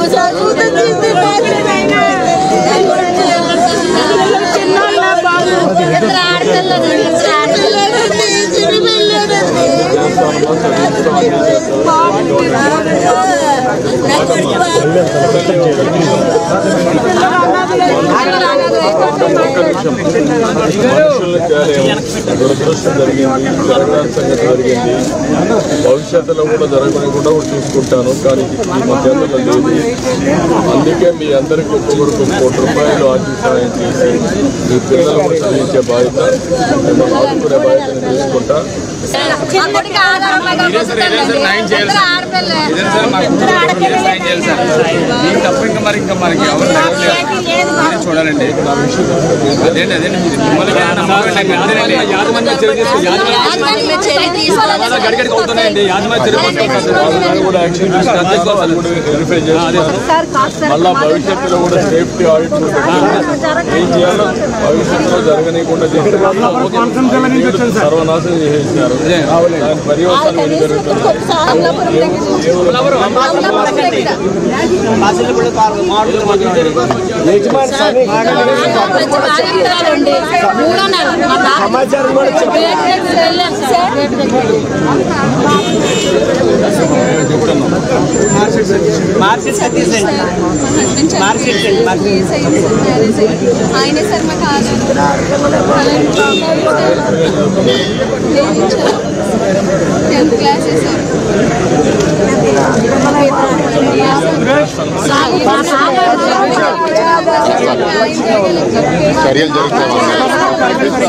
మనుషుల్ని తేలేము దురదృష్టం జరిగింది జరగడానికి సంగతి జరిగింది భవిష్యత్తులో కూడా జరగకుండా కూడా చూసుకుంటాను కానీ ఈ మధ్యలో లేదు అందుకే మీ అందరికీ ఒక్కొక్కరికి ఒక కోటి రూపాయలు ఆర్థిక సహాయం చేసి మీ పిల్లలను చదివించే బాధ్యత మిమ్మల్ని ఆదుకునే బాధ్యత నేను తీసుకుంటా అందరికీ ఆధారంగా ఇద్దరు ఆడపిల్లే ఇదే సార్ మాకు ఇద్దరు సాయం చేయాలి సార్ మీకు తప్ప ఇంకా మరి ఇంకా మనకి ఎవరు తగ్గట్లేదు. మీరే చూడాలండి అదేంటి అదేంటి మీరు మిమ్మల్ని ఏమైనా నమ్మకం నాకు అంతేనండి. యాజమాన్య చర్య తీసుకుని యాజమాన్య చర్య తీసుకోవాలి. గడిగడికి అవుతున్నాయండి యాజమాన్య చర్య వాళ్ళ మీద కూడా యాక్షన్ తీసుకుంటాను వాళ్ళు కూడా వెరిఫై చేస్తున్నారు మళ్ళా భవిష్యత్తులో కూడా సేఫ్టీ ఆడిట్ ఏం చేయాలో భవిష్యత్తులో జరగనీయకుండా చేసి సర్వనాశనం చేసేసారు దాని పర్యవసానం ఏం జరుగుతుంది మంచి బాధ్యతలండి. మూడో నెల మా తాత గేట్ దగ్గర వెళ్ళాను సార్. గేట్ దగ్గర. మార్కెట్ తీసేయండి మార్కెట్ ఆయనే సార్ మాకు టెన్త్ క్లాస్ సార్ చర్యలు జరుగుతాయి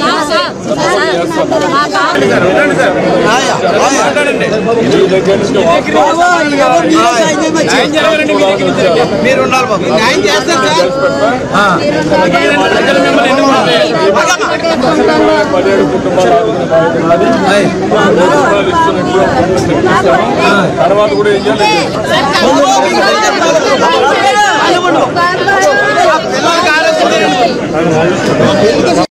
మీ దగ్గర నుంచి వాస్తవాలు న్యాయం జరగాలండి మీ దగ్గర నుంచి. మీరు ఉండాలి బాబు న్యాయం చేస్తారు సార్ ప్రజలు మిమ్మల్ని ఎన్నుకున్నారు. పదిహేడు కుటుంబాల ఆరోగ్య బాధ్యత నాది. మూడు రూపాయలు ఇస్తున్నట్లు తర్వాత కూడా ఏం చేయాలి పిల్లలకి ఆరోగ్యం